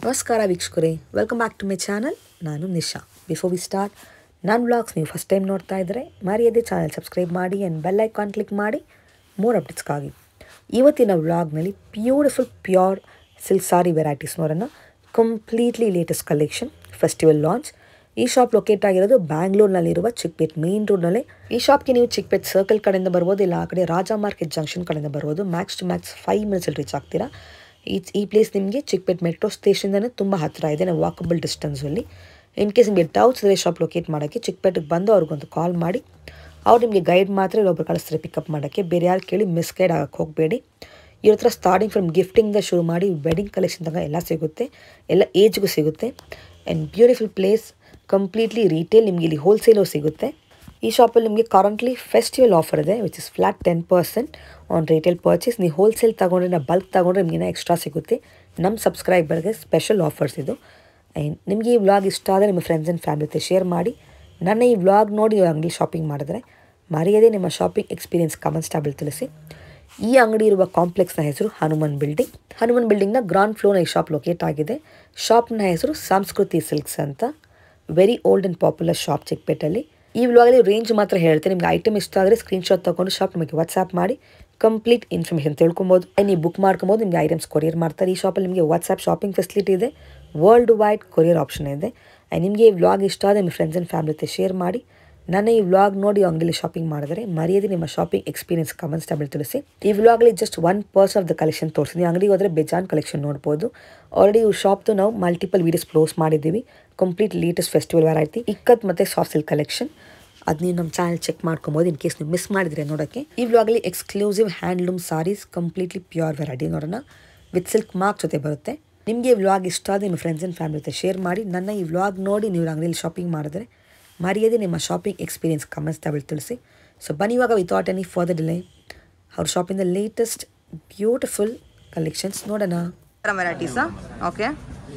ನಮಸ್ಕಾರ ವೀಕ್ಷಕರೇ welcome back to my channel ನಾನು ನಿಶಾ ಬಿಫೋರ್ ವಿ ಸ್ಟಾರ್ಟ್ ನನ್ನ ವ್ಲಾಗ್ಸ್ ನೀವು ಫಸ್ಟ್ ಟೈಮ್ ನೋಡ್ತಾ ಇದ್ದರೆ ಮರೆಯದೇ ಚಾನಲ್ ಸಬ್ಸ್ಕ್ರೈಬ್ ಮಾಡಿ ಆ್ಯಂಡ್ ಬೆಲ್ ಐಕಾನ್ ಕ್ಲಿಕ್ ಮಾಡಿ ಮೋರ್ ಅಪ್ಡೇಟ್ಸ್ಗಾಗಿ ಇವತ್ತಿನ ವ್ಲಾಗ್ನಲ್ಲಿ beautiful pure silk sari varieties ನೋಡೋಣ completely latest collection festival launch ಈ ಶಾಪ್ ಲೊಕೇಟ್ ಆಗಿರೋದು ಬ್ಯಾಂಗ್ಳೂರ್ನಲ್ಲಿರುವ ಚಿಕ್ಪೇಟ್ ಮೇನ್ ರೋಡ್ನಲ್ಲೇ ಈ ಶಾಪ್ಗೆ ನೀವು ಚಿಕ್ಪೇಟ್ ಸರ್ಕಲ್ ಕಡೆಯಿಂದ ಬರ್ಬೋದು ಇಲ್ಲ ಆ ಕಡೆ ರಾಜ ಮಾರ್ಕೆಟ್ ಜಂಕ್ಷನ್ ಕಡೆಯಿಂದ ಬರ್ಬೋದು ಮ್ಯಾಕ್ಸ್ ಟು ಮ್ಯಾಕ್ಸ್ ಫೈವ್ ಮಿನಿಟ್ಸಲ್ಲಿ ರೀಚ್ ಆಗ್ತೀರಾ ಈ ಈ ಪ್ಲೇಸ್ ನಿಮಗೆ ಚಿಕ್ಪೇಟ್ ಮೆಟ್ರೋ ಸ್ಟೇಷನ್ದೇ ತುಂಬ ಹತ್ತಿರ ಇದೆ ನಾವು ವಾಕಬಲ್ ಡಿಸ್ಟೆನ್ಸಲ್ಲಿ ಇನ್ ಕೇಸ್ ನಿಮಗೆ ಡೌಟ್ಸ್ ಇದ್ರೆ ಶಾಪ್ ಲೊಕೇಟ್ ಮಾಡೋಕ್ಕೆ ಚಿಕ್ಪೇಟಿಗೆ ಬಂದು ಅವ್ರಿಗೊಂದು ಕಾಲ್ ಮಾಡಿ ಅವ್ರು ನಿಮಗೆ ಗೈಡ್ ಮಾತ್ರ ಇಲ್ಲೊಬ್ರು ಕಳಿಸ್ತಾರೆ ಪಿಕಪ್ ಮಾಡೋಕ್ಕೆ ಬೇರೆ ಯಾರು ಕೇಳಿ ಮಿಸ್ಗೈಡ್ ಆಗಕ್ಕೆ ಹೋಗಬೇಡಿ ಇವ್ರ ಹತ್ರ ಸ್ಟಾರ್ಟಿಂಗ್ ಫ್ರಮ್ ಗಿಫ್ಟಿಂದ ಶುರು ಮಾಡಿ ವೆಡ್ಡಿಂಗ್ ಕಲೆಕ್ಷನ್ ತನಕ ಎಲ್ಲ ಸಿಗುತ್ತೆ ಎಲ್ಲ ಏಜ್ಗೂ ಸಿಗುತ್ತೆ and beautiful place completely retail ನಿಮಗೆ ಇಲ್ಲಿ ಹೋಲ್ಸೇಲು ಸಿಗುತ್ತೆ ಈ ಶಾಪಲ್ಲಿ ನಿಮಗೆ ಕರೆಂಟ್ಲಿ ಫೆಸ್ಟಿವಲ್ ಆಫರ್ ಇದೆ which is flat ten percent on retail purchase ನೀವು ಹೋಲ್ಸೇಲ್ ತೊಗೊಂಡ್ರೆ ನಾ ಬಲ್ಕ್ ತೊಗೊಂಡ್ರೆ ನಿಮಗೆ ಎಕ್ಸ್ಟ್ರಾ ಸಿಗುತ್ತೆ ನಮ್ಮ ಸಬ್ಸ್ಕ್ರೈಬರ್ಗೆ ಸ್ಪೆಷಲ್ ಆಫರ್ಸ್ ಇದು ಆ್ಯಂಡ್ ನಿಮಗೆ ಈ ವ್ಲಾಗ್ ಇಷ್ಟ ಆದರೆ ನಿಮ್ಮ ಫ್ರೆಂಡ್ಸ್ ಆ್ಯಂಡ್ ಫ್ಯಾಮಿಲಿ ಜೊತೆ ಶೇರ್ ಮಾಡಿ ನನ್ನ ಈ ವ್ಲಾಗ್ ನೋಡಿ ನೀವು ಅಂಗಡಿ ಶಾಪಿಂಗ್ ಮಾಡಿದ್ರೆ ಮರೆಯದೇ ನಿಮ್ಮ ಶಾಪಿಂಗ್ ಎಕ್ಸ್ಪೀರಿಯನ್ಸ್ ಕಮೆಂಟ್ಸ್ ಟ್ಯಾಬಲ್ ತಿಳಿಸಿ ಈ ಅಂಗಡಿ ಇರುವ ಕಾಂಪ್ಲೆಕ್ಸ್ನ ಹೆಸರು ಹನುಮನ್ ಬಿಲ್ಡಿಂಗ್ ಹನುಮನ್ ಬಿಲ್ಡಿಂಗ್ನ ಗ್ರೌಂಡ್ ಫ್ಲೋರ್ನ ಈ ಶಾಪ್ ಲೊಕೇಟ್ ಆಗಿದೆ ಶಾಪ್ನ ಹೆಸರು ಸಂಸ್ಕೃತಿ ಸಿಲ್ಕ್ಸ್ ಅಂತ very old and popular shop ಚಿಕ್ಪೇಟಲ್ಲಿ ಈ ವ್ಲಾಗಲ್ಲಿ ರೇಂಜ್ ಮಾತ್ರ ಹೇಳ್ತೇನೆ ನಿಮ್ಗೆ ಐಟಮ್ ಇಷ್ಟ ಆದರೆ ಸ್ಕ್ರೀನ್ಶಾಟ್ ತೊಗೊಂಡು ಶಾಪ್ ನಮಗೆ ವಾಟ್ಸ್ಆ್ಯಪ್ ಮಾಡಿ ಕಂಪ್ಲೀಟ್ ಇನ್ಫಾರ್ಮೇಷನ್ ತಿಳ್ಕೊಬೋದು ನೀವು ಬುಕ್ ಮಾಡ್ಕೊಬೋದು ನಿಮಗೆ ಐಟಮ್ಸ್ ಕೊರಿಯರ್ ಮಾಡ್ತಾರೆ ಈ ಶಾಪಲ್ಲಿ ನಿಮಗೆ ವಾಟ್ಸ್ಆ್ಯಪ್ ಶಾಪಿಂಗ್ ಫೆಸಿಲಿಟಿ ಇದೆ ವರ್ಲ್ಡ್ ವೈಡ್ ಕೊರಿಯರ್ ಆಪ್ಷನ್ ಇದೆ ಆ್ಯಂಡ್ ನಿಮಗೆ ಈ ವ್ಲಾಗ್ ಇಷ್ಟ ಆದರೆ ನಿಮ್ಮ ಫ್ರೆಂಡ್ಸ್ ಆ್ಯಂಡ್ ಫ್ಯಾಮಿಲಿ ಜೊತೆ ಶೇರ್ ಮಾಡಿ ನನ್ನ ಈ ವ್ಲಾಗ್ ನೋಡಿ ಅಂಗಡಿಲಿ ಶಾಪಿಂಗ್ ಮಾಡಿದರೆ ಮರೆಯದೆ ನಿಮ್ಮ ಶಾಪಿಂಗ್ ಎಕ್ಸ್ಪೀರಿಯನ್ಸ್ ಕಮೆಂಟ್ಸ್ ಟೇಬಲ್ ತಿಳಿಸಿ ಈ ವ್ಲಾಗಲ್ಲಿ just one person of the collection ತೋರಿಸಿದ್ವಿ ಅಂಗಡಿಗೆ ಹೋದರೆ ಬೇಜಾನ್ ಕಲೆಕ್ಷನ್ ನೋಡ್ಬೋದು ಆಲ್ರೆಡಿ ಇವ್ರ ಶಾಪ್ದು ನಾವು ಮಲ್ಟಿಪಲ್ ವೀಡಿಯೋಸ್ ಕ್ಲೋಸ್ ಮಾಡಿದ್ದೀವಿ complete latest festival variety ikat ಮತ್ತು ಸಾಫ್ಟ್ ಸಿಲ್ಕ್ ಕಲೆಕ್ಷನ್ ಅದು ನೀವು ನಮ್ಮ ಚಾನಲ್ ಚೆಕ್ ಮಾಡ್ಕೊಬೋದು ಇನ್ ಕೇಸ್ ನೀವು ಮಿಸ್ ಮಾಡಿದ್ರೆ ನೋಡೋಕ್ಕೆ ಈ ವ್ಲಾಗಲ್ಲಿ exclusive handloom saris completely pure variety ನೋಡೋಣ ವಿತ್ ಸಿಲ್ಕ್ ಮಾರ್ಕ್ ಜೊತೆ ಬರುತ್ತೆ ನಿಮಗೆ ಈ ವ್ಲಾಗ್ ಇಷ್ಟ ಆದರೆ ನಿಮ್ಮ ಫ್ರೆಂಡ್ಸ್ ಆ್ಯಂಡ್ ಫ್ಯಾಮಿಲಿ ಜೊತೆ ಶೇರ್ ಮಾಡಿ ನನ್ನ ಈ ವ್ಲಾಗ್ ನೋಡಿ ನೀವು ಅಂಗಡಿಯಲ್ಲಿ ಶಾಪಿಂಗ್ ಮಾಡಿದ್ರೆ ಮರೆಯದೆ ನಿಮ್ಮ ಶಾಪಿಂಗ್ ಎಕ್ಸ್ಪೀರಿಯನ್ಸ್ ಕಮೆಂಟ್ಸ್ ಟ್ಯಾಬಲ್ ತಿಳಿಸಿ ಸೊ ಬನ್ನಿ ಇವಾಗ ವಿತೌಟ್ ಎನಿ ಫರ್ದರ್ ಡಿಲೇ ಅವ್ರ ಶಾಪಿಂದ ಲೇಟೆಸ್ಟ್ ಬ್ಯೂಟಿಫುಲ್ ಕಲೆಕ್ಷನ್ಸ್ ನೋಡೋಣ ವೆರೈಟೀಸಾ ಓಕೆ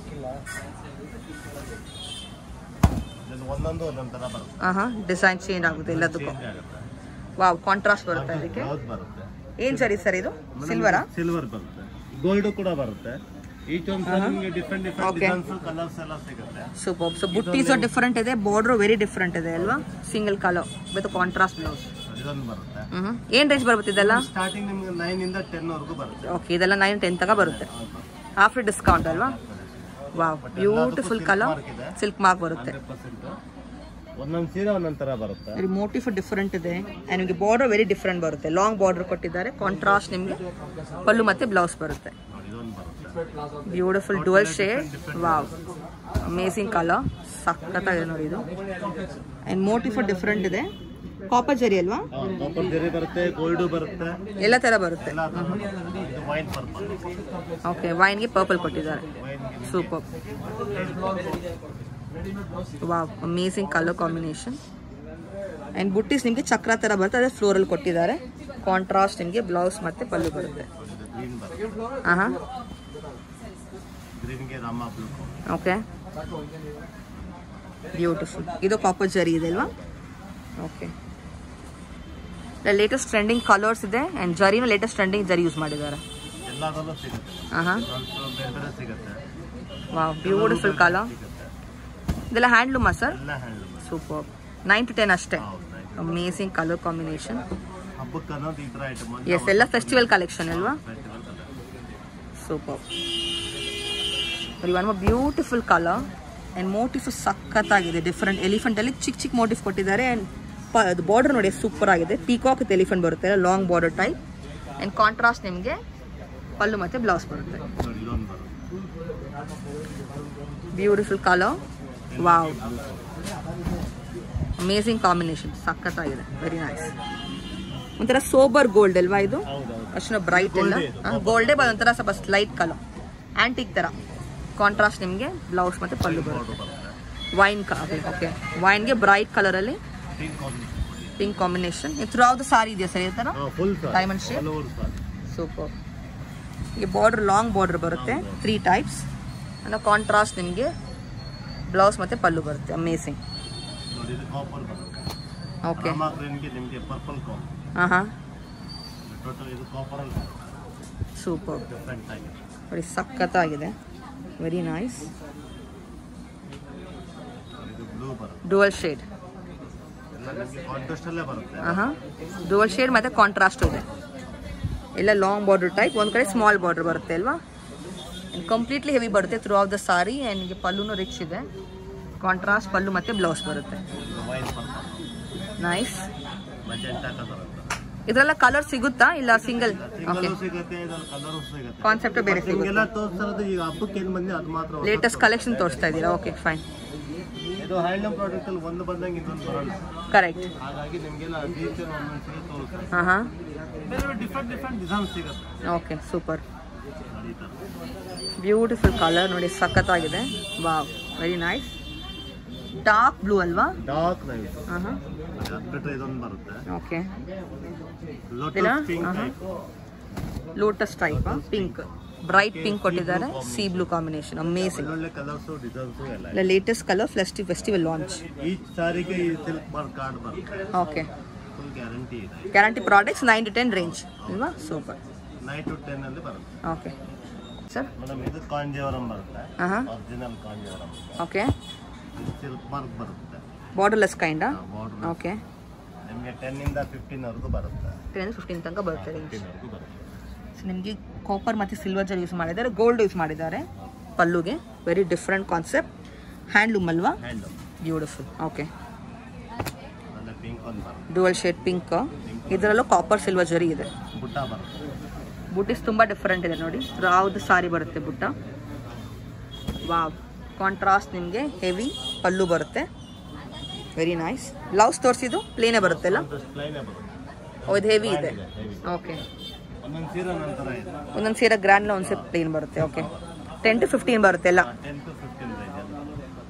ಒಂದೊಂದು ಒಂದೊಂದು ತರ ಬರುತ್ತೆ ಹಾಂ ಹಾಂ ಡಿಸೈನ್ ಚೇಂಜ್ ಆಗುತ್ತೆ ಎಲ್ಲದಕ್ಕೂ ವಾವ್ ಕಾಂಟ್ರಾಸ್ಟ್ ಬರುತ್ತೆ ಅದಕ್ಕೆ ಯಾವ್ದು ಬರುತ್ತೆ ಏನು ಸರಿ ಸರ್ ಇದು ಸಿಲ್ವರಾ ಸಿಲ್ವರ್ ಬರುತ್ತೆ ಗೋಲ್ಡ್ ಕೂಡ ಬರುತ್ತೆ ಈಚ್ ಒಂದು ನಿಮಗೆ different different Okay. Designs colours ಎಲ್ಲ ಸಿಗುತ್ತೆ ಸೂಪರ್ ಸೊ ಬುಟ್ಟೀಸು ಡಿಫ್ರೆಂಟ್ ಇದೆ ಬಾರ್ಡ್ರು ವೆರಿ ಡಿಫ್ರೆಂಟ್ ಇದೆ ಅಲ್ವಾ single colour with contrast blouse ಇದೊಂದು ಬರುತ್ತೆ ಹ್ಞೂ ಏನು ರೇಂಜ್ ಬರುತ್ತೆ ಇದೆಲ್ಲ ಸ್ಟಾರ್ಟಿಂಗ್ ನಿಮ್ಗೆ ನೈನ್ ಇಂದ ಟೆನ್ ವರೆಗೂ ಬರುತ್ತೆ ಓಕೆ ಇದೆಲ್ಲ ನೈನ್ ಟೆನ್ ತನಕ ಬರುತ್ತೆ ಆಫ್ಟರ್ ಡಿಸ್ಕೌಂಟ್ ಅಲ್ವಾ wow beautiful colour silk mark ಬರುತ್ತೆ ಹಂಡ್ರೆಡ್ ಪರ್ಸೆಂಟ್ ಒಂದೊಂದು ಸೀರೆ ಒಂದೊಂದು ತರ ಬರುತ್ತೆ ವೆರಿ ಮೋಟಿಫ್ ಡಿಫ್ರೆಂಟ್ ಇದೆ ಆ್ಯಂಡ್ ನಿಮಗೆ ಬಾರ್ಡರ್ ವೆರಿ ಡಿಫ್ರೆಂಟ್ ಬರುತ್ತೆ ಲಾಂಗ್ ಬಾರ್ಡರ್ ಕೊಟ್ಟಿದ್ದಾರೆ ಕಾಂಟ್ರಾಸ್ಟ್ ನಿಮಗೆ ಪಲ್ಲು ಮತ್ತೆ ಬ್ಲೌಸ್ ಬರುತ್ತೆ ನೋಡಿ ಇದೊಂದು ಬರುತ್ತೆ beautiful dual shade wow amazing colour ಸಖತ್ತಾಗಿದೆ ನೋಡಿ ಇದು ಆ್ಯಂಡ್ ಮೋಟಿಫ್ ಡಿಫ್ರೆಂಟ್ ಇದೆ ಕಾಪರ್ ಜರಿ ಅಲ್ವಾ ಕಾಪರ್ ಜರಿ ಬರುತ್ತೆ ಗೋಲ್ಡ್ ಬರುತ್ತೆ ಎಲ್ಲ ಥರ ಬರುತ್ತೆ ಎಲ್ಲ ತರ ಬರುತ್ತೆ. ಇದು ವೈನ್ ಪರ್ಪಲ್ ಓಕೆ ವೈನ್ಗೆ ಪರ್ಪಲ್ ಕೊಟ್ಟಿದ್ದಾರೆ wine super wow amazing colour combination and ಬುಟ್ಟೀಸ್ ನಿಮಗೆ ಚಕ್ರ ಥರ ಬರುತ್ತೆ ಅದೇ ಫ್ಲೋರಲ್ ಕೊಟ್ಟಿದ್ದಾರೆ ಕಾಂಟ್ರಾಸ್ಟ್ ನಿಮಗೆ ಬ್ಲೌಸ್ ಮತ್ತು ಪಲ್ಲು ಬರುತ್ತೆ ಗ್ರೀನ್ ಬರುತ್ತೆ ಹಾಂ ಹಾಂ ಗ್ರೀನ್ಗೆ ರಾಮ ಬ್ಲೂ ಓಕೆ ಬ್ಯೂಟಿಫುಲ್ ಇದು ಕಾಪರ್ ಜರಿ ಇದೆ ಅಲ್ವಾ ಓಕೆ ಲೇಟೆಸ್ಟ್ ಟ್ರೆಂಡಿಂಗ್ ಕಲರ್ಸ್ ಇದೆ ಆ್ಯಂಡ್ ಜರಿನ ಲೇಟೆಸ್ಟ್ ಟ್ರೆಂಡಿಂಗ್ ಜರಿ ಯೂಸ್ ಮಾಡಿದ್ದಾರೆ ಎಲ್ಲದರಲ್ಲೂ ಸಿಗುತ್ತೆ ಹಾಂ ಹಾಂ ಸ್ವಲ್ಪ ಬೇರೆ ಬೇರೆ ಸಿಗುತ್ತೆ ವಾವ್ ಬ್ಯೂಟಿಫುಲ್ ಕಲರ್ ಸಿಗುತ್ತೆ ಇದೆಲ್ಲ ಹ್ಯಾಂಡ್ಲೂಮಾ ಸರ್ ಎಲ್ಲ handloom super nine to ten ಅಷ್ಟೇ ಹೌದು ಅಮೇಸಿಂಗ್ ಕಲರ್ ಕಾಂಬಿನೇಷನ್ ಹಬ್ಬಕ್ಕೆ ಅನ್ನೋದು ಈ ತರ ಐಟಮ್ ಎಸ್ ಎಲ್ಲ ಫೆಸ್ಟಿವಲ್ ಕಲೆಕ್ಷನ್ ಅಲ್ವಾ ಸೂಪರ್ ಬರೀ one beautiful colour and motif ಸಖತ್ತಾಗಿದೆ ಡಿಫ್ರೆಂಟ್ ಎಲಿಫೆಂಟಲ್ಲಿ ಚಿಕ್ಕ ಚಿಕ್ಕ ಮೋಟಿಫ್ ಕೊಟ್ಟಿದ್ದಾರೆ ಆ್ಯಂಡ್ ಪ ಅದು ಬಾರ್ಡರ್ ನೋಡಿ ಸೂಪರ್ ಆಗಿದೆ ಪೀಕಾಕ್ ವಿತ್ ಎಲಿಫೆಂಟ್ ಬರುತ್ತೆ long border type and contrast ನಿಮಗೆ ಪಲ್ಲು ಮತ್ತು ಬ್ಲೌಸ್ ಬರುತ್ತೆ ನೋಡಿ ಇದೊಂದು ಬರುತ್ತೆ beautiful colour wow amazing combination ಸಖತ್ತಾಗಿದೆ ವೆರಿ ನೈಸ್ ಒಂಥರ ಸೋಬರ್ ಗೋಲ್ಡ್ ಅಲ್ವಾ ಇದು ಹೌದೌದು ಅಷ್ಟು ಬ್ರೈಟ್ ಇಲ್ಲ ಗೋಲ್ಡೇ ಬರೋ ಒಂಥರ ಸ್ವಲ್ಪ ಲೈಟ್ ಕಲರ್ ಆ್ಯಂಟಿಕ್ ಥರ ಕಾಂಟ್ರಾಸ್ಟ್ ನಿಮಗೆ ಬ್ಲೌಸ್ ಮತ್ತು ಪಲ್ಲು ಬರುತ್ತೆ ಬರುತ್ತೆ ವೈನ್ ಓಕೆ ವೈನ್ಗೆ ಬ್ರೈಟ್ ಕಲರಲ್ಲಿ pink combination pink combination through ಯಾವ್ದು ಸಾರಿ ಇದೆಯಾ ಸರ್ ಈ ಥರ full sir Diamond shape? All over sir super ಈ ಬಾರ್ಡರ್ ಲಾಂಗ್ ಬಾರ್ಡರ್ ಬರುತ್ತೆ ತ್ರೀ ಟೈಪ್ಸ್ ಅಂದರೆ ಕಾಂಟ್ರಾಸ್ಟ್ ನಿಮಗೆ ಬ್ಲೌಸ್ ಮತ್ತು ಪಲ್ಲು ಬರುತ್ತೆ ಅಮೇಸಿಂಗ್ ನೋಡಿ ಇದು ಕಾಪರ್ ಬರುತ್ತೆ ಓಕೆ ರಾಮ ಗ್ರೀನ್ಗೆ ನಿಮಗೆ ಪರ್ಪಲ್ ಕಾಪ್ ಹಾಂ ಹಾಂ ಟೋಟಲ್ ಇದು ಕಾಪರ್ ಅಲ್ಲಿ ಸೂಪರ್ ಡಿಫ್ರೆಂಟ್ ಆಗಿದೆ ನೋಡಿ ಸಖತ್ತಾಗಿದೆ ವೆರಿ ನೈಸ್ ಇದು ಬ್ಲೂ ಬರುತ್ತೆ ಡುವಲ್ ಶೇಡ್ ಎಲ್ಲ ನಿಮಗೆ ಕಾಂಟ್ರಾಸ್ಟ್ ಅಲ್ಲೇ ಬರುತ್ತೆ ಹಾಂ ಡುವಲ್ ಶೇಡ್ ಮತ್ತು ಕಾಂಟ್ರಾಸ್ಟ್ ಇದೆ ಎಲ್ಲ ಲಾಂಗ್ ಬಾರ್ಡರ್ ಟೈಪ್ ಒಂದು ಕಡೆ ಸ್ಮಾಲ್ ಬಾರ್ಡರ್ ಬರುತ್ತೆ ಅಲ್ವಾ ಕಂಪ್ಲೀಟ್ಲಿ ಹೆವಿ ಬರುತ್ತೆ through of the sari and ನಿಮಗೆ ಪಲ್ಲುನು ರಿಚ್ ಇದೆ ಕಾಂಟ್ರಾಸ್ಟ್ ಪಲ್ಲು ಮತ್ತು ಬ್ಲೌಸ್ ಬರುತ್ತೆ white purple nice magenta colour ಅಂತ ಇದರೆಲ್ಲ ಕಲರ್ ಸಿಗುತ್ತಾ ಇಲ್ಲ ಸಿಂಗಲ್ ಓಕೆ ಸಿಂಗಲ್ ಸಿಗುತ್ತೆ ಇದ್ರಲ್ಲಿ ಕಲರು ಸಿಗುತ್ತೆ ಕಾನ್ಸೆಪ್ಟ್ ಬೇರೆ ಸಿಗುತ್ತೆ ನಿಮಗೆಲ್ಲ ತೋರಿಸ್ತಿರೋದು ಈಗ ಹಬ್ಬಕ್ಕೆ ಏನು ಬಂದಿ ಅದು ಮಾತ್ರ ಹೊಸದು. ಲೇಟೆಸ್ಟ್ ಕಲೆಕ್ಷನ್ ತೋರಿಸ್ತಾ ಇದ್ದೀರಾ ಓಕೆ ಫೈನ್ ಇದು ಹ್ಯಾಂಡ್ಲೂಮ್ ಪ್ರಾಡಕ್ಟ್ ಅಲ್ಲಿ ಒಂದು ಬಂದಂಗೆ ಇನ್ನೊಂದು ಬರಲ್ಲ ಕರೆಕ್ಟ್ ಹಾಗಾಗಿ ನಿಮಗೆಲ್ಲ ಡೀಟೇಲ್ ಒಂದೊಂದ್ಸರಿ ತೋರಿಸ್ತಾರೆ ಹಾಂ ಹಾಂ ಬೇರೆ ಡಿಫ್ರೆಂಟ್ ಡಿಫ್ರೆಂಟ್ ಡಿಸೈನ್ ಸಿಗುತ್ತೆ ಓಕೆ ಸೂಪರ್ ನೋಡಿ ಈ ಥರ ಬ್ಯೂಟಿಫುಲ್ ಕಲರ್ ನೋಡಿ ಸಖತ್ತಾಗಿದೆ wow very nice dark blue ಅಲ್ವಾ ಡಾರ್ಕ್ ನೈಸ್ ಹಾಂ ಹಾಂ ಅದು ಬಿಟ್ಟರೆ ಇದೊಂದು ಬರುತ್ತೆ ಓಕೆ ಲೋಟಸ್ ಪಿಂಕ್ ಆಹಾ. Type lotus type pink bright pink ಕೊಟ್ಟಿದ್ದಾರೆ ಸಿ ಬ್ಲೂ ಕಾಂಬಿನೇಷನ್ ಅಮೇಸಿಂಗ್ ಒಳ್ಳೊಳ್ಳೆ ಕಲರ್ಸು ಡಿಸೈನ್ಸು ಎಲ್ಲ ಇಲ್ಲ ಲೇಟೆಸ್ಟ್ ಕಲರ್ ಫೆಸ್ಟಿ ಫೆಸ್ಟಿವಲ್ ಲಾಂಚ್ ಈ ಸಾರಿಗೆ ಈ ಸಿಲ್ಕ್ ಮಾರ್ಕ್ ಕಾರ್ಡ್ ಬರುತ್ತೆ ಓಕೆ ಫುಲ್ ಗ್ಯಾರಂಟಿ ಇದೆ guarantee products nine to ten range ಅಲ್ವಾ ಸೂಪರ್ ನೈನ್ ಟು ಟೆನ್ ಅಲ್ಲಿ ಬರುತ್ತೆ ಓಕೆ ಸರ್ ಮೇಡಮ್ ಇದು ಕಾಂಜೀವರಂ ಬರುತ್ತೆ ಹಾಂ ಹಾಂ ಒರಿಜಿನಲ್ ಕಾಂಜೀವರಂ ಓಕೆ ಇದು ಸಿಲ್ಕ್ ಮಾರ್ಕ್ ಬರುತ್ತೆ ಬಾರ್ಡರ್ಲೆಸ್ ಕೈಂಡಾ ಬಾರ್ಡರ್ ಓಕೆ ನಿಮಗೆ ಟೆನ್ ಇಂದ ಫಿಫ್ಟೀನ್ ವರೆಗೂ ಬರುತ್ತೆ ಟೆನ್ ಫಿಫ್ಟೀನ್ ತನಕ ಬರುತ್ತೆ ರೇಂಜ್ ಫಿಫ್ಟೀನ್ ವರೆಗೂ ಬರುತ್ತೆ ಸೊ ನಿಮಗೆ ಕಾಪರ್ ಮತ್ತು ಸಿಲ್ವರ್ ಜರ್ ಯೂಸ್ ಮಾಡಿದ್ದಾರೆ ಗೋಲ್ಡ್ ಯೂಸ್ ಮಾಡಿದ್ದಾರೆ ಪಲ್ಲುಗೆ ವೆರಿ ಡಿಫ್ರೆಂಟ್ ಕಾನ್ಸೆಪ್ಟ್ ಹ್ಯಾಂಡ್ಲೂಮ್ ಅಲ್ವಾ ಹ್ಯಾಂಡ್ಲೂಮ್ ಬ್ಯೂಟಿಫುಲ್ ಓಕೆ ಅಲ್ಲೇ ಪಿಂಕ್ ಒಂದು ಬರುತ್ತೆ ಡುವಲ್ ಶೇಡ್ ಪಿಂಕ್ ಇದರಲ್ಲೂ ಕಾಪರ್ ಸಿಲ್ವರ್ ಜರಿ ಇದೆ ಬುಟ್ಟ ಬರುತ್ತೆ ಬುಟ್ಟಿಸ್ ತುಂಬ ಡಿಫ್ರೆಂಟ್ ಇದೆ ನೋಡಿ ಯಾವ್ದು ಸಾರಿ ಬರುತ್ತೆ ಬುಟ್ಟ ವಾವ್ ಕಾಂಟ್ರಾಸ್ಟ್ ನಿಮಗೆ ಹೆವಿ ಪಲ್ಲು ಬರುತ್ತೆ ವೆರಿ ನೈಸ್ ಬ್ಲೌಸ್ ತೋರಿಸಿದ್ದು ಪ್ಲೇನೇ ಬರುತ್ತೆ ಅಲ್ಲ ಒಂದಷ್ಟು ಪ್ಲೈನೇ ಬರುತ್ತೆ ಓ ಇದು ಹೆವಿ ಇದೆ ಹೆವಿ ಓಕೆ ಒಂದೊಂದು ಸೀರೆ ನಂತರ ಇದೆ ಒಂದೊಂದು ಸೀರೆ ಗ್ರ್ಯಾಂಡ್ ಒಂದು ಸೀರೆ ಪ್ಲೇನ್ ಬರುತ್ತೆ ಓಕೆ ಟೆನ್ ಟು ಫಿಫ್ಟೀನ್ ಬರುತ್ತೆ ಎಲ್ಲ ಟೆನ್ ಟು ಫಿಫ್ಟೀನ್ ರೇಂಜ್ ಅಲ್ಲಿ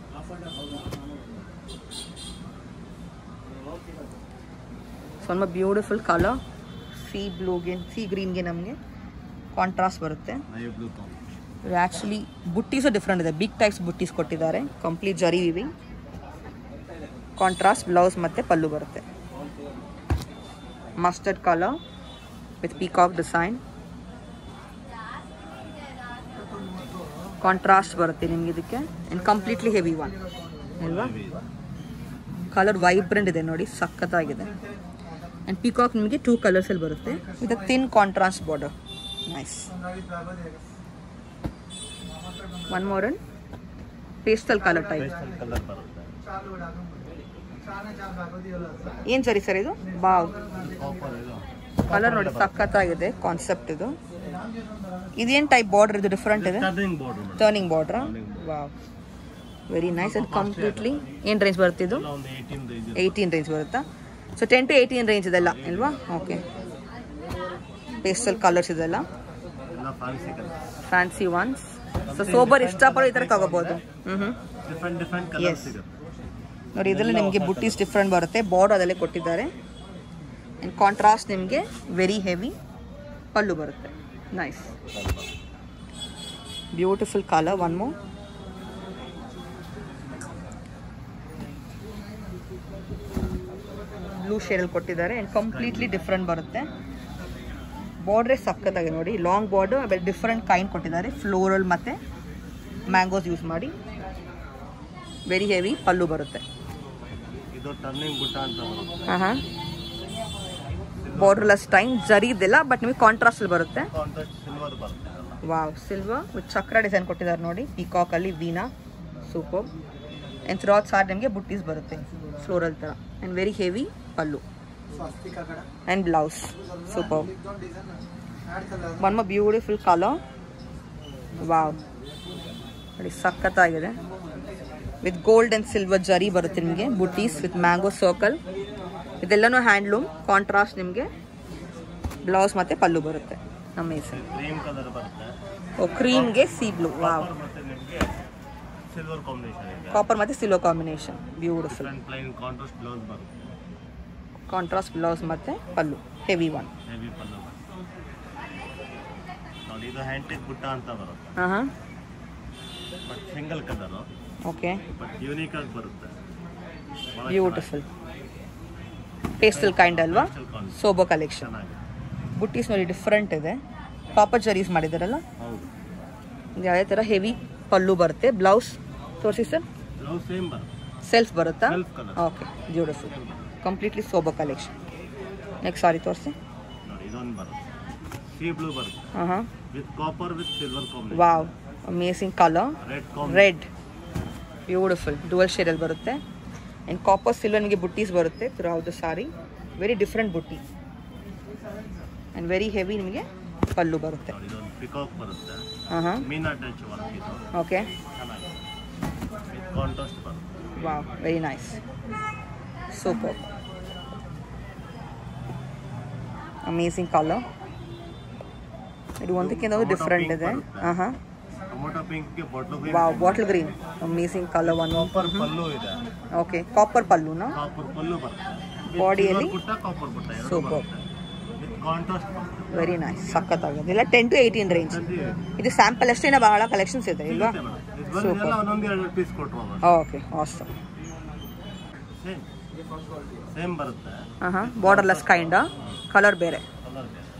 ಸ್ವಲ್ಪ ಬ್ಯೂಟಿಫುಲ್ ಕಲರ್ ಸಿ ಬ್ಲೂಗೆ ಸಿ ಗ್ರೀನ್ಗೆ ನಮಗೆ ಕಾಂಟ್ರಾಸ್ಟ್ ಬರುತ್ತೆ ನೈ ಬ್ಲೂ ಕಾಂಬ್ ಆ್ಯಕ್ಚುಲಿ ಬುಟ್ಟೀಸು ಡಿಫ್ರೆಂಟ್ ಇದೆ ಬಿಗ್ ಟೈಪ್ಸ್ ಬುಟ್ಟೀಸ್ ಕೊಟ್ಟಿದ್ದಾರೆ complete zari weaving contrast blouse ಮತ್ತು ಪಲ್ಲು ಬರುತ್ತೆ mustard colour with peacock design contrast ಬರುತ್ತೆ ನಿಮ್ಗೆ ಇದಕ್ಕೆ ಆ್ಯಂಡ್ ಕಂಪ್ಲೀಟ್ಲಿ ಹೆವಿ ಒನ್ ಅಲ್ವಾ ಕಲರ್ ವೈಬ್ರೆಂಟ್ ಇದೆ ನೋಡಿ ಸಖತ್ತಾಗಿದೆ ಆ್ಯಂಡ್ ಪಿಕಾಕ್ ನಿಮಗೆ ಟೂ ಕಲರ್ಸಲ್ಲಿ ಬರುತ್ತೆ with thin contrast border nice one more and pastel colour type pastel colour ಬರುತ್ತೆ ಏನು ಸರಿ ಸರ್ ಇದು ಬಾವ್ ಕಾಪರ್ ಇದು ಕಲರ್ ನೋಡಿ ಸಖತ್ತಾಗಿದೆ ಕಾನ್ಸೆಪ್ಟ್ ಇದು ಇದೇನು ಟೈಪ್ ಬಾರ್ಡರ್ ಇದು ಡಿಫ್ರೆಂಟ್ ಇದೆ ಟರ್ನಿಂಗ್ ಬೋರ್ಡ್ ಮೇಡಮ್ ಟರ್ನಿಂಗ್ ಬಾರ್ಡ್ರಾ wow very nice and completely ಏನು ರೇಂಜ್ ಬರುತ್ತೆ ಇದು ಎಲ್ಲ ಒಂದು ಏಯ್ಟೀನ್ ರೇಂಜ್ ಏಯ್ಟೀನ್ ರೇಂಜ್ ಬರುತ್ತಾ so ten to eighteen range ಇದೆಲ್ಲ ಅಲ್ವಾ ಓಕೆ ಪೇಸ್ಟಲ್ ಕಲರ್ಸ್ ಇದೆಲ್ಲ ಎಲ್ಲ fancy colour fancy ones so sober ಇಷ್ಟಪಡೋ ಈ ಥರ ತಗೋಬೋದು ಹ್ಞೂ ಹ್ಞೂ ಡಿಫ್ರೆಂಟ್ ಡಿಫ್ರೆಂಟ್ ಕಲರ್ Yes. ಸಿಗುತ್ತೆ ನೋಡಿ ಇದರಲ್ಲಿ ನಿಮಗೆ ಬುಟ್ಟೀಸ್ ಡಿಫ್ರೆಂಟ್ ಬರುತ್ತೆ ಬಾರ್ಡರ್ ಅದಲ್ಲೇ ಕೊಟ್ಟಿದ್ದಾರೆ ಆ್ಯಂಡ್ ಕಾಂಟ್ರಾಸ್ಟ್ ನಿಮಗೆ ವೆರಿ ಹೆವಿ ಪಲ್ಲು ಬರುತ್ತೆ ನೈಸ್ ಬ್ಯೂಟಿಫುಲ್ ಕಲರ್ ಒನ್ ಮೋ ಬ್ಲೂ ಶೇಡಲ್ಲಿ ಕೊಟ್ಟಿದ್ದಾರೆ ಆ್ಯಂಡ್ ಕಂಪ್ಲೀಟ್ಲಿ ಡಿಫ್ರೆಂಟ್ ಬರುತ್ತೆ ಬಾರ್ಡ್ರೇ ಸಖತ್ತಾಗಿದೆ ನೋಡಿ ಲಾಂಗ್ ಬಾರ್ಡರ್ ಆಮೇಲೆ ಡಿಫ್ರೆಂಟ್ ಕೈಂಡ್ ಕೊಟ್ಟಿದ್ದಾರೆ ಫ್ಲೋರಲ್ ಮತ್ತು ಮ್ಯಾಂಗೋಸ್ ಯೂಸ್ ಮಾಡಿ ವೆರಿ ಹೆವಿ ಪಲ್ಲು ಬರುತ್ತೆ ಇದು ಟರ್ನಿಂಗ್ ಬುಟ್ಟ ಅಂತ ಬರುತ್ತೆ ಹಾಂ ಹಾಂ ಬಾರ್ಡರ್ಲೆಸ್ ಟೈಮ್ ಜರಿ ಇದೆಲ್ಲ ಬಟ್ ನಿಮಗೆ ಕಾಂಟ್ರಾಸ್ಟಲ್ಲಿ ಬರುತ್ತೆ ಕಾಂಟ್ರಾಸ್ಟ್ ಸಿಲ್ವರ್ ಬರುತ್ತೆ ಇದೆಲ್ಲ ವಾವ್ ಸಿಲ್ವರ್ ವಿತ್ ಚಕ್ರ ಡಿಸೈನ್ ಕೊಟ್ಟಿದ್ದಾರೆ ನೋಡಿ ಪೀಕಾಕಲ್ಲಿ ವೀನಾ ಸೂಪರ್ ಆ್ಯಂಡ್ ಥ್ರಾತ್ ಸಾರ್ ನಿಮಗೆ ಬುಟ್ಟೀಸ್ ಬರುತ್ತೆ ಫ್ಲೋರಲ್ ಥರ and very heavy pallu and blouse super one ಮ ಬ್ಯೂಟಿಫುಲ್ ಕಲರ್ ವಾವ್ ನೋಡಿ ಸಖತ್ತಾಗಿದೆ with gold and silver zari ಬರುತ್ತೆ ನಿಮಗೆ ಬುಟ್ಟೀಸ್ ವಿತ್ ಮ್ಯಾಂಗೋ ಸರ್ಕಲ್ ಇದೆಲ್ಲನೂ ಹ್ಯಾಂಡ್ಲೂಮ್ ಕಾಂಟ್ರಾಸ್ಟ್ ನಿಮಗೆ ಬ್ಲೌಸ್ ಮತ್ತು ಪಲ್ಲು ಬರುತ್ತೆ ಅಮೇಸಿಂಗ್ ಕ್ರೀಮ್ ಕಲರ್ ಬರುತ್ತೆ ಓ ಕ್ರೀಮ್ಗೆ ಸಿ ಬ್ಲೂ ವಾವ್ Copper ಮತ್ತೆ ನಿಮಗೆ ಸಿಲ್ವರ್ ಕಾಂಬಿನೇಷನ್ ಇದೆ ಕಾಪರ್ ಮತ್ತು silver combination beautiful different plain contrast blouse ಬರುತ್ತೆ ಕಾಂಟ್ರಾಸ್ಟ್ ಬ್ಲೌಸ್ ಮತ್ತು pallu heavy one heavy pallu ಬರುತ್ತೆ ನೋಡಿ ಇದು ಹ್ಯಾಂಟಿಕ್ ಬುಟ್ಟ ಅಂತ ಬರುತ್ತೆ ಹಾಂ ಹಾಂ but single colour okay but unique ಆಗಿ ಬರುತ್ತೆ ಬಹಳ ಬ್ಯೂಟಿಫುಲ್ ಪೇಸ್ಟಲ್ ಕೈಂಡ್ ಅಲ್ವಾ ಚೆನ್ನಾಗಿ- ಕಾಣಿಸುತ್ತೆ. ಸೋಬೋ ಕಲೆಕ್ಷನ್ ಚೆನ್ನಾಗಿದೆ ಬುಟ್ಟೀಸ್ ನೋಡಿ ಡಿಫ್ರೆಂಟ್ ಇದೆ ಕಾಪರ್ ಜರೀಸ್ ಮಾಡಿದಾರಲ್ಲ ಹೌದು ಇದು ಯಾವುದೇ ಥರ ಹೆವಿ ಪಲ್ಲು ಬರುತ್ತೆ ಬ್ಲೌಸ್ ತೋರಿಸಿ ಸರ್ ಬ್ಲೌಸ್ ಸೇಮ್ ಬರುತ್ತೆ ಸೆಲ್ಫ್ ಬರುತ್ತಾ Self colour. Okay beautiful completely sober collection next sari ತೋರಿಸಿ ನೋಡಿ ಇದೊಂದು ಬರುತ್ತೆ ಸೀ ಬ್ಲೂ ಬರುತ್ತೆ ಹಾಂ ಹಾಂ with copper with silver combination wow amazing colour red combination red beautiful dual ಶೇಡಲ್ಲಿ ಬರುತ್ತೆ ಆ್ಯಂಡ್ ಕಾಪರ್ ಸಿಲ್ವರ್ ನಿಮಗೆ ಬುಟ್ಟೀಸ್ ಬರುತ್ತೆ through the sari very different ಬುಟ್ಟಿ ಆ್ಯಂಡ್ ವೆರಿ ಹೆವಿ ನಿಮಗೆ ಪಲ್ಲು ಬರುತ್ತೆ ನೋಡಿ ಇದೊಂದು ಪಿಕಾಕ್ ಬರುತ್ತೆ ಹಾಂ ಹಾಂ ಮೀನಾ ಟಚ್ ವರ್ಕ್ ಇದು ಓಕೆ ಚೆನ್ನಾಗಿದೆ ವಿತ್ ಕಾಂಟ್ರಾಸ್ಟ್ ಬರುತ್ತೆ wow very nice super amazing colour ಇದು ಒಂದಕ್ಕಿಂತ ಡಿಫ್ರೆಂಟ್ ಇದೆ ಹಾಂ ಹಾಂ ಟೊಮೊಟೊ ಪಿಂಕ್ಗೆ bottle wow bottle green amazing colour one copper pallu ಇದೆ ಓಕೆ ಕಾಪರ್ ಪಲ್ಲುನಾ ಕಾಪರ್ ಪಲ್ಲು ಬರುತ್ತೆ ಬಾಡಿಯಲ್ಲಿ ಬುಟ್ಟ ಕಾಪರ್ ಬುಟ್ಟ ಎರಡು Super. ಬರುತ್ತೆ ವಿತ್ ಕಾಂಟ್ರಾಸ್ಟ್ ಬರುತ್ತೆ ವೆರಿ ನೈಸ್ ಸಖತ್ತಾಗಿದೆ ಇಲ್ಲ ಟೆನ್ ಟು ಏಯ್ಟೀನ್ ರೇಂಜ್ ಜಲ್ದಿ ಇದು ಸ್ಯಾಂಪಲ್ ಅಷ್ಟೇ ಇನ್ನು ಬಹಳ ಕಲೆಕ್ಷನ್ಸ್ ಇದೆ ಇಲ್ವಾ ಸಿಗುತ್ತೆ ಮೇಡಮ್. ಇದು ಬಂದಿದ್ದೆಲ್ಲ ಒಂದೊಂದು ಎರಡು ಪೀಸ್ ಕೊಟ್ಟರು ಓಕೆ ಆಸಮ್ ಸೇಮ್ ಸೇಮ್ ಬರುತ್ತೆ ಹಾಂ ಹಾಂ ಬಾರ್ಡರ್ಲೆಸ್ ಕೈಂಡ ಕಲರ್ ಬೇರೆ ಕಲರ್ ಬೇರೆ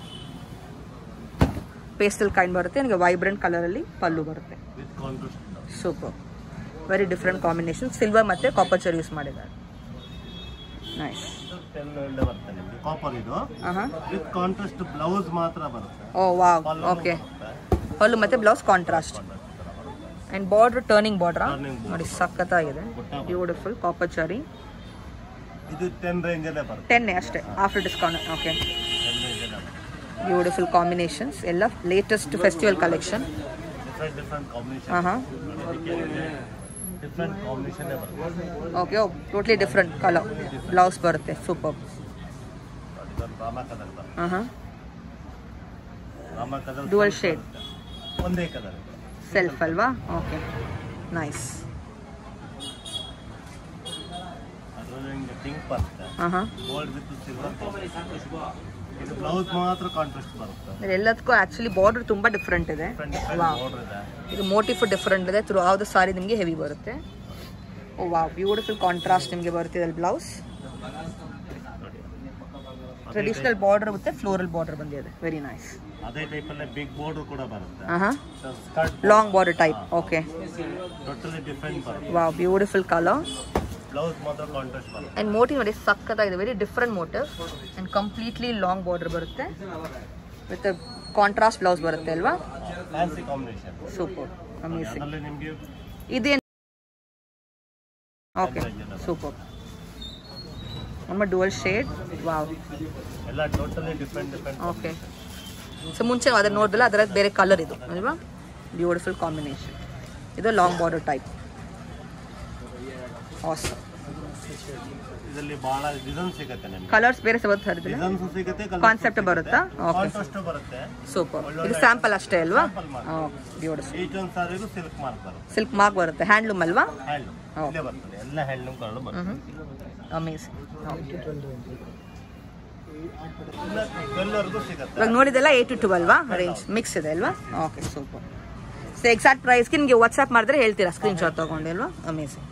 ಪೇಸ್ಟಲ್ ಕೈಂಡ್ ಬರುತ್ತೆ ನಿಮಗೆ ವೈಬ್ರೆಂಟ್ ಕಲರಲ್ಲಿ ಪಲ್ಲು ಬರುತ್ತೆ with contrast super very different combination silver ಮತ್ತು ಕಾಪರ್ ಚರ್ ಯೂಸ್ ಮಾಡಿದ್ದಾರೆ ನೈಸ್ ಟೆನ್ ಒಳ್ಳೆ ಬರುತ್ತೆ ನಿಮಗೆ ಕಾಪರ್ ಇದು ಹಾಂ ಹಾಂ ವಿತ್ ಕಾಂಟ್ರಾಸ್ಟ್ ಬ್ಲೌಸ್ ಮಾತ್ರ ಬರುತ್ತೆ ಓ ವಾವ್ ಪಲ್ಲು ಓಕೆ ಬರುತ್ತೆ. ಪಲ್ಲು ಮತ್ತು blouse contrast and border turning ಬಾರ್ಡ್ರಾ Turning border. ನೋಡಿ ಸಖತ್ತಾಗಿದೆ ಬುಟ್ಟ ಬ್ಯೂಟಿಫುಲ್ ಕಾಪರ್ ಚರಿ ಇದು ಟೆನ್ ರೇಂಜಲ್ಲೇ ಬರುತ್ತೆ ಟೆನ್ನೇ ಅಷ್ಟೇ ಆಫ್ಟರ್ ಡಿಸ್ಕೌಂಟ್ ಓಕೆ ಟೆನ್ ರೇಂಜಲ್ಲೇ ಬರುತ್ತೆ ಬ್ಯೂಟಿಫುಲ್ ಕಾಂಬಿನೇಷನ್ಸ್ ಎಲ್ಲ latest festival collection different different combination ಹಾಂ ಹಾಂ ಡಿಫ್ರೆಂಟ್ ಕಾಂಬಿನೇಷನ್ನೇ ಬರುತ್ತೆ okay totally different colour blouse ಬರುತ್ತೆ ಸೂಪರ್ ನೋಡಿ, ಇದೊಂದು ರಾಮ ಕಲರ್ ಬರುತ್ತೆ ಹಾಂ ಹಾಂ ರಾಮ ಕಲರ್ Dual shade. ಒಂದೇ ಕಲರ್ ಸೆಲ್ಫ್ ಅಲ್ವಾ ಓಕೆ ನೈಸ್ ಅದರಲ್ಲಿ ನಿಮಗೆ ಪಿಂಕ್ ಬರುತ್ತೆ ಹಾಂ ಹಾಂ ಗೋಲ್ಡ್ ವಿತ್ ಸಿಲ್ವರ್ ಇದು ಬ್ಲೌಸ್ ಮಾತ್ರ ಕಾಂಟ್ರಾಸ್ಟ್ ಬರುತ್ತೆ ಎಲ್ಲದಕ್ಕೂ ಆ್ಯಕ್ಚುಲಿ ಬಾರ್ಡರ್ ತುಂಬ ಡಿಫ್ರೆಂಟ್ ಇದೆ ಡಿಫ್ರೆಂಟ್ ಡಿಫ್ರೆಂಟ್ Wow. ಬಾರ್ಡರ್ ಇದೆ ಇದು ಮೋಟಿಫ್ ಡಿಫ್ರೆಂಟ್ ಇದೆ ಥ್ರೂ ಯಾವ್ದು ಸಾರಿ ನಿಮಗೆ ಹೆವಿ ಬರುತ್ತೆ ಓ ವಾವ್ ಬ್ಯೂಟಿಫುಲ್ ಕಾಂಟ್ರಾಸ್ಟ್ ನಿಮಗೆ ಬರುತ್ತೆ ಇದ್ರಲ್ಲಿ ಬ್ಲೌಸ್ ನೋಡಿ ಟ್ರೆಡಿಷನಲ್ ಬಾರ್ಡರ್ ಮತ್ತು ಫ್ಲೋರಲ್ ಬಾರ್ಡರ್ ಬಂದಿದೆ ವೆರಿ ನೈಸ್ ಅದೇ ಟೈಪಲ್ಲೇ ಬಿಗ್ ಬಾರ್ಡರ್ ಕೂಡ ಬರುತ್ತೆ ಹಾಂ ಹಾಂ skirt long border type okay totally different ಬರುತ್ತೆ ವಾವ್ ಬ್ಯೂಟಿಫುಲ್ ಕಲರ್ ಬ್ಲೌಸ್ ಮಾತ್ರ ಕಾಂಟ್ರಾಸ್ಟ್ ಬರುತ್ತೆ ಆ್ಯಂಡ್ ಮೋಟಿವ್ ನೋಡಿ ಸಕ್ಕತ್ತಾಗಿದೆ very different motif and completely long border ಬರುತ್ತೆ ವಿತ್ ಕಾಂಟ್ರಾಸ್ಟ್ ಬ್ಲೌಸ್ ಬರುತ್ತೆ ಅಲ್ವಾ ಫ್ಯಾನ್ಸಿ ಕಾಂಬಿನೇಷನ್ ಸೂಪರ್ ಅಮೇಸಿಂಗ್ ಅದರಲ್ಲಿ ನಿಮಗೆ ಇದೇನು ಓಕೆ ಸೂಪರ್ ನಮ್ಮ ಡುವಲ್ ಶೇಡ್ ವಾವ್ ಎಲ್ಲ totally different different okay so ಮುಂಚೆ ಅದನ್ನು ನೋಡಿದಲ್ಲ ಅದರ ಬೇರೆ ಕಲರ್ ಇದು ಅಲ್ವಾ ಬ್ಯೂಟಿಫುಲ್ ಕಾಂಬಿನೇಷನ್ ಇದು ಲಾಂಗ್ ಬಾರ್ಡರ್ ಟೈಪ್ ಆಸಮ್ ಇದರಲ್ಲಿ ಬಹಳ ಡಿಸೈನ್ ಸಿಗುತ್ತೆ ನಿಮಗೆ ಕಲರ್ಸ್ ಬೇರೆ ಸಬತ್ ಹರಿದಿಲ್ಲ ಡಿಸೈನ್ಸ್ ಸಿಗುತ್ತೆ Concept ಬರುತ್ತಾ? Okay. ಕಾಂಟ್ರಾಸ್ಟ್ ಬರುತ್ತೆ ಸೂಪರ್ ಇದು ಸ್ಯಾಂಪಲ್ ಅಷ್ಟೇ ಅಲ್ವಾ ಬ್ಯೂಟಿಫುಲ್ ಈಚ್ ಒಂದು ಸಾರಿಗೂ ಸಿಲ್ಕ್ ಮಾರ್ಕ್ ಬರುತ್ತೆ ಸಿಲ್ಕ್ ಮಾರ್ಕ್ ಬರುತ್ತೆ ಹ್ಯಾಂಡ್ಲೂಮ್ ಅಲ್ವಾ ಹ್ಯಾಂಡ್ಲೂಮ್ ಇಲ್ಲೇ ಬರ್ತದೆ ಎಲ್ಲ ಹ್ಯಾಂಡ್ಲೂಮ್ ಗಳು ಬರುತ್ತೆ ಅಮೇಸಿಂಗ್ ಎಲ್ಲರಿಗೂ ಸಿಗುತ್ತೆ ಇವಾಗ ನೋಡಿದೆಲ್ಲ ಏಟ್ ಟು ಟು ಅಲ್ವಾ ರೇಂಜ್ ಮಿಕ್ಸ್ ಇದೆ ಅಲ್ವಾ ಓಕೆ ಸೂಪರ್ ಸೊ ಎಕ್ಸಾಕ್ಟ್ ಪ್ರೈಸ್ಗೆ ನಿಮಗೆ ವಾಟ್ಸ್ಆ್ಯಪ್ ಮಾಡಿದ್ರೆ ಹೇಳ್ತೀರಾ ಸ್ಕ್ರೀನ್ ಶಾಟ್ ತೊಗೊಂಡು ಅಲ್ವಾ ಅಮೇಸಿಂಗ್